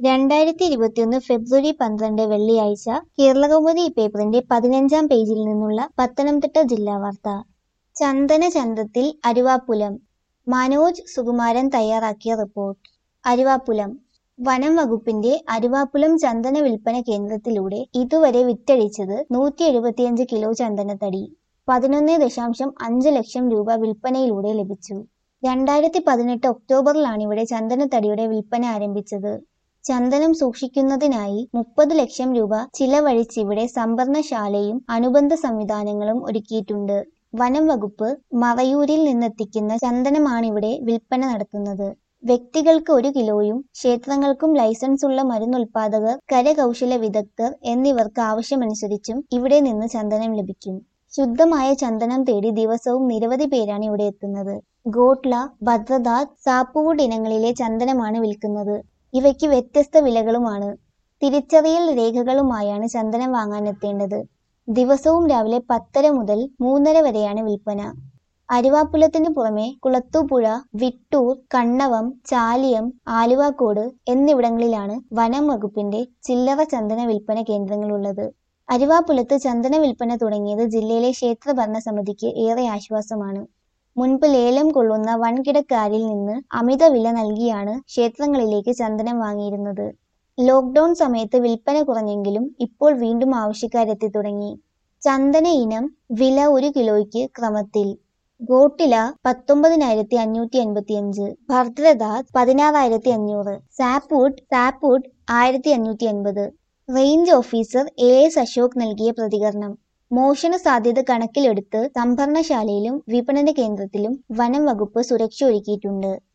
രണ്ടായിരത്തി ഇരുപത്തിയൊന്ന് ഫെബ്രുവരി പന്ത്രണ്ട് വെള്ളിയാഴ്ച കേരളകൗമുദി പേപ്പറിന്റെ പതിനഞ്ചാം പേജിൽ നിന്നുള്ള പത്തനംതിട്ട ജില്ലാ വാർത്ത ചന്ദന ചന്തത്തിൽ അരുവാപ്പുലം മനോജ് സുകുമാരൻ തയ്യാറാക്കിയ റിപ്പോർട്ട് അരുവാപ്പുലം വനം വകുപ്പിന്റെ അരുവാപ്പുലം ചന്ദന വിൽപ്പന കേന്ദ്രത്തിലൂടെ ഇതുവരെ വിറ്റഴിച്ചത് നൂറ്റി എഴുപത്തിയഞ്ച് കിലോ ചന്ദനത്തടി പതിനൊന്ന് ദശാംശം അഞ്ച് ലക്ഷം രൂപ വിൽപ്പനയിലൂടെ ലഭിച്ചു രണ്ടായിരത്തി പതിനെട്ട് ഒക്ടോബറിലാണ് ഇവിടെ ചന്ദനത്തടിയുടെ വിൽപ്പന ആരംഭിച്ചത് ചന്ദനം സൂക്ഷിക്കുന്നതിനായി മുപ്പത് ലക്ഷം രൂപ ചിലവഴിച്ചിവിടെ സംഭരണശാലയും അനുബന്ധ സംവിധാനങ്ങളും ഒരുക്കിയിട്ടുണ്ട് വനം വകുപ്പ് മറയൂരിൽ നിന്നെത്തിക്കുന്ന ചന്ദനമാണിവിടെ വിൽപ്പന നടത്തുന്നത് വ്യക്തികൾക്ക് ഒരു കിലോയും ക്ഷേത്രങ്ങൾക്കും ലൈസൻസ് ഉള്ള മരുന്നുൽപാദകർ കരകൗശല വിദഗ്ധർ എന്നിവർക്ക് ആവശ്യമനുസരിച്ചും ഇവിടെ നിന്ന് ചന്ദനം ലഭിക്കും ശുദ്ധമായ ചന്ദനം തേടി ദിവസവും നിരവധി പേരാണ് ഇവിടെ എത്തുന്നത് ഗോട്ട്ല ഭദ്രദാത് സാപ്പുവുഡ് ഇനങ്ങളിലെ ചന്ദനമാണ് വിൽക്കുന്നത് ഇവയ്ക്ക് വ്യത്യസ്ത വിലകളുമാണ് തിരിച്ചറിയൽ രേഖകളുമായാണ് ചന്ദനം വാങ്ങാനെത്തേണ്ടത് ദിവസവും രാവിലെ പത്തര മുതൽ മൂന്നര വരെയാണ് വിൽപ്പന അരുവാപ്പുലത്തിന് പുറമെ കുളത്തൂപ്പുഴ വിട്ടൂർ കണ്ണവം ചാലിയം ആലുവാക്കോട് എന്നിവിടങ്ങളിലാണ് വനം വകുപ്പിന്റെ ചില്ലറ ചന്ദന വിൽപ്പന കേന്ദ്രങ്ങളുള്ളത് അരുവാപ്പുലത്ത് ചന്ദന വിൽപ്പന തുടങ്ങിയത് ജില്ലയിലെ ക്ഷേത്ര ഭരണസമിതിക്ക് ഏറെ ആശ്വാസമാണ് മുൻപ് ലേലം കൊള്ളുന്ന വൻകിടക്കാരിൽ നിന്ന് അമിത വില നൽകിയാണ് ക്ഷേത്രങ്ങളിലേക്ക് ചന്ദനം വാങ്ങിയിരുന്നത് ലോക്ക്ഡൌൺ സമയത്ത് വിൽപ്പന കുറഞ്ഞെങ്കിലും ഇപ്പോൾ വീണ്ടും ആവശ്യക്കാരെത്തി തുടങ്ങി ചന്ദന ഇനം വില ഒരു കിലോയ്ക്ക് ക്രമത്തിൽ ഗോട്ടില പത്തൊമ്പതിനായിരത്തി അഞ്ഞൂറ്റി എൺപത്തിയഞ്ച് ഭദ്രദാസ് പതിനാറായിരത്തി അഞ്ഞൂറ് സാപ്വുഡ് സാപ്വുഡ് ആയിരത്തി അഞ്ഞൂറ്റി എൺപത് range officer A S Ashok നൽകിയ പ്രതികരണം മോഷണ സാധ്യത കണക്കിലെടുത്ത് സംഭരണശാലയിലും വിപണന കേന്ദ്രത്തിലും വനം വകുപ്പ് സുരക്ഷ ഒരുക്കിയിട്ടുണ്ട്